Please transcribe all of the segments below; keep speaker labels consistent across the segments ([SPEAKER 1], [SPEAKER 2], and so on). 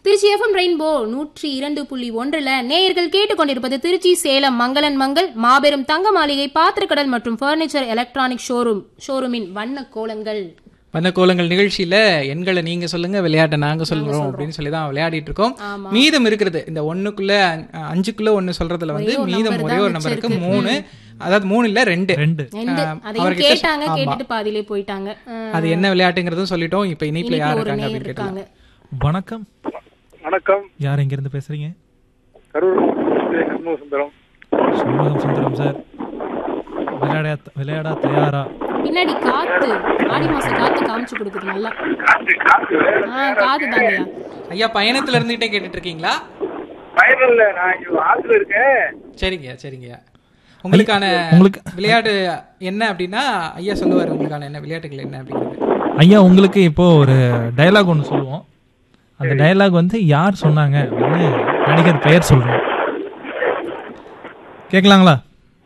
[SPEAKER 1] Trichy FM rainbow நூற்றி இரண்டு புள்ளி ஒன்றுல நேயர்கள் கேட்டுக்கொண்டிருப்பது திருச்சி சேலம் மங்களன் மங்கள் மாபெரும் தங்க மாளிகை பாத்திரக்கடல் மற்றும் பர்னிச்சர் எலக்ட்ரானிக் ஷோரூம் ஷோரூமின் வண்ண கோலங்கள்
[SPEAKER 2] வந்த கோலங்கள் நிகழ்ச்சியில எண்களை நீங்க சொல்லுங்க விளையாட்டை நாங்க சொல்றோம் அப்படின்னு சொல்லி தான் விளையாடிட்டு இருக்கோம்
[SPEAKER 1] ஆமா.
[SPEAKER 2] மீதம் இருக்கிறது இந்த ஒண்ணுக்குள்ள அ- அஞ்சுக்குள்ள ஒண்ணு சொல்றதுல வந்து
[SPEAKER 1] ஒரே ஒரு
[SPEAKER 2] மீதம்
[SPEAKER 1] number
[SPEAKER 2] ஒரே
[SPEAKER 1] தான்
[SPEAKER 2] ஒரு நம்பர் இருக்கு
[SPEAKER 1] மிச்சம்
[SPEAKER 2] மூணு அதாவது மூணு இல்ல ரெண்டு
[SPEAKER 3] ரெண்டு
[SPEAKER 1] ரெண்டு
[SPEAKER 2] ஆ,
[SPEAKER 1] அதையும்
[SPEAKER 2] அவர்கிட்ட
[SPEAKER 1] கேட்டாங்க
[SPEAKER 2] ஆமா.
[SPEAKER 1] கேட்டுட்டு பாதியிலே போயிட்டாங்க ஆ,
[SPEAKER 2] அது என்ன விளையாட்டுங்கிறதும் சொல்லிட்டோம் இப்ப இனிப்புல யார்
[SPEAKER 1] இனிப்புல ஒரு
[SPEAKER 2] இருக்காங்க
[SPEAKER 1] நேயர்
[SPEAKER 2] அப்படின்னு கேட்டலாம்
[SPEAKER 1] இருக்காங்க
[SPEAKER 3] வணக்கம்
[SPEAKER 4] வணக்கம்
[SPEAKER 3] யார் எங்க இருந்து பேசுறீங்க
[SPEAKER 4] கரூர் சண்முக சுந்தரம்
[SPEAKER 3] சண்முகம் சுந்தரம் சார் விளையாட விளையாட தயாரா
[SPEAKER 1] பின்னாடி காத்து ஆடி மாசம் காத்து காமிச்சு கொடுக்குது நல்லா ஆ காத்து தாங்கயா
[SPEAKER 2] ஐயா பயணத்துல இருந்துகிட்டே கேட்டுட்டு இருக்கீங்களா
[SPEAKER 4] பயனில்ல நான் இங்க ஆத்துல இருக்கேன்
[SPEAKER 2] சரிங்க சரிங்க உங்களுக்கான
[SPEAKER 3] உங்களுக்கு-
[SPEAKER 2] விளையாட்டு என்ன அப்படின்னா ஐயா சொல்லுவாரு உங்களுக்கான என்ன விளையாட்டுகள் என்ன அப்படிங்கிறது
[SPEAKER 3] ஐயா உங்களுக்கு இப்போ ஒரு டயலாக் ஒன்று சொல்லுவோம் அந்த டயலாக் வந்து யார் சொன்னாங்க அப்படின்னு நடிகர் பெயர் சொல்றோம் கேட்கலாங்களா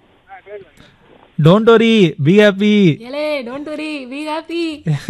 [SPEAKER 3] டோன்ட் வரி பி ஹாப்பி
[SPEAKER 1] ஏலே டோன்ட் வரி வி ஹாப்பி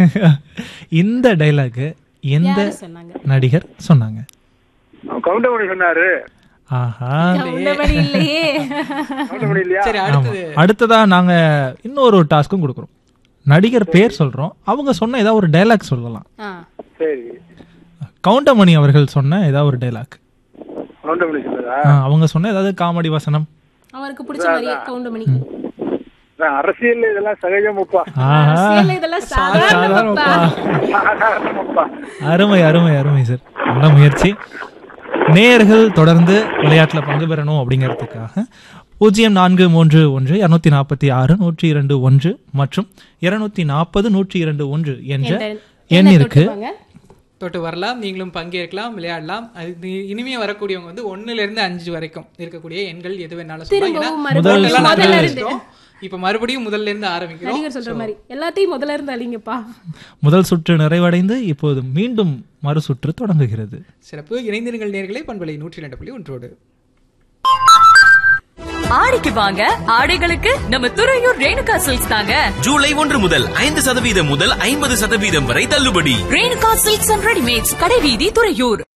[SPEAKER 3] இந்த டைலாக் எந்த
[SPEAKER 1] யாரு சொன்னாங்க
[SPEAKER 3] நடிகர் சொன்னாங்க
[SPEAKER 4] கவுண்டமணி சொன்னாரு
[SPEAKER 3] ஆஹா
[SPEAKER 1] உண்டபடி இல்லையே
[SPEAKER 4] கவுண்டமணி இல்லையா
[SPEAKER 2] சரி
[SPEAKER 3] ஆமா
[SPEAKER 2] அடுத்தது
[SPEAKER 3] அடுத்ததா நாங்க இன்னொரு டாஸ்க்கும் கொடுக்குறோம் நடிகர் பேர் சொல்றோம் அவங்க சொன்ன ஏதாவது ஒரு டைலாக் சொல்லலாம்
[SPEAKER 1] ஆ
[SPEAKER 4] சரி
[SPEAKER 3] கவுண்டமணி அவர்கள் சொன்ன ஏதாவது ஒரு டைலாக்
[SPEAKER 4] கவுண்டமணி சொன்னதா
[SPEAKER 3] அவங்க சொன்ன ஏதாவது காமெடி வசனம்
[SPEAKER 1] அவருக்கு பிடிச்ச மாதிரியே கவுண்டமணி
[SPEAKER 4] அதான் அரசியல் இதெல்லாம் சகஜமப்பா
[SPEAKER 3] ஆஹா
[SPEAKER 1] அரசியல்ல இதெல்லாம் சாதாரணப்பா
[SPEAKER 4] சாதாரணமப்பா
[SPEAKER 3] அருமை அருமை அருமை சார் நல்ல முயற்சி நேயர்கள் தொடர்ந்து விளையாட்டுல பங்கு பெறணும் அப்படிங்கிறதுக்காக பூஜ்ஜியம் நான்கு மூன்று ஒன்று இருநூத்தி நாற்பத்தி ஆறு நூற்றி இரண்டு ஒன்று மற்றும் இருநூத்தி நாற்பது நூற்றி இரண்டு ஒன்று என்ற எண் இருக்கு
[SPEAKER 2] தொட்டு வரலாம் நீங்களும் பங்கேற்கலாம் விளையாடலாம் அது இனி- இனிமே வரக்கூடியவங்க வந்து ஒண்ணுல இருந்து அஞ்சு வரைக்கும் இருக்கக்கூடிய எண்கள் எது வேணாலும் சொல்லலாம் ஏன்னா
[SPEAKER 1] திரும்பவும் மறுபடியும்
[SPEAKER 2] முதல்ல நாங்க
[SPEAKER 1] முதல்ல இருந்து
[SPEAKER 2] ஆரம்பிச்சிட்டோம். இப்ப மறுபடியும் முதல்ல இருந்து ஆரம்பிக்கிறோம்
[SPEAKER 1] நடிகர் சொல்ற மாதிரி எல்லாத்தையும் முதல்ல இருந்து அழிங்கப்பா
[SPEAKER 3] முதல் சுற்று நிறைவடைந்து இப்போது மீண்டும் மறு சுற்று தொடங்குகிறது
[SPEAKER 2] சிறப்பு இணைந்திருங்கள் நேர்களை பண்பலை நூற்றி ரெண்டு புள்ளி ஒன்றோடு
[SPEAKER 5] ஆடிக்கு வாங்க ஆடைகளுக்கு நம்ம துறையூர் ரேணுகா சில்க்ஸ் தாங்க
[SPEAKER 6] ஜூலை ஒன்று முதல் ஐந்து சதவீதம் முதல் ஐம்பது சதவீதம் வரை தள்ளுபடி
[SPEAKER 5] ரேணுகா சில்க்ஸ் அண்ட் ரெடிமேட்ஸ் கடைவீதி துறையூர்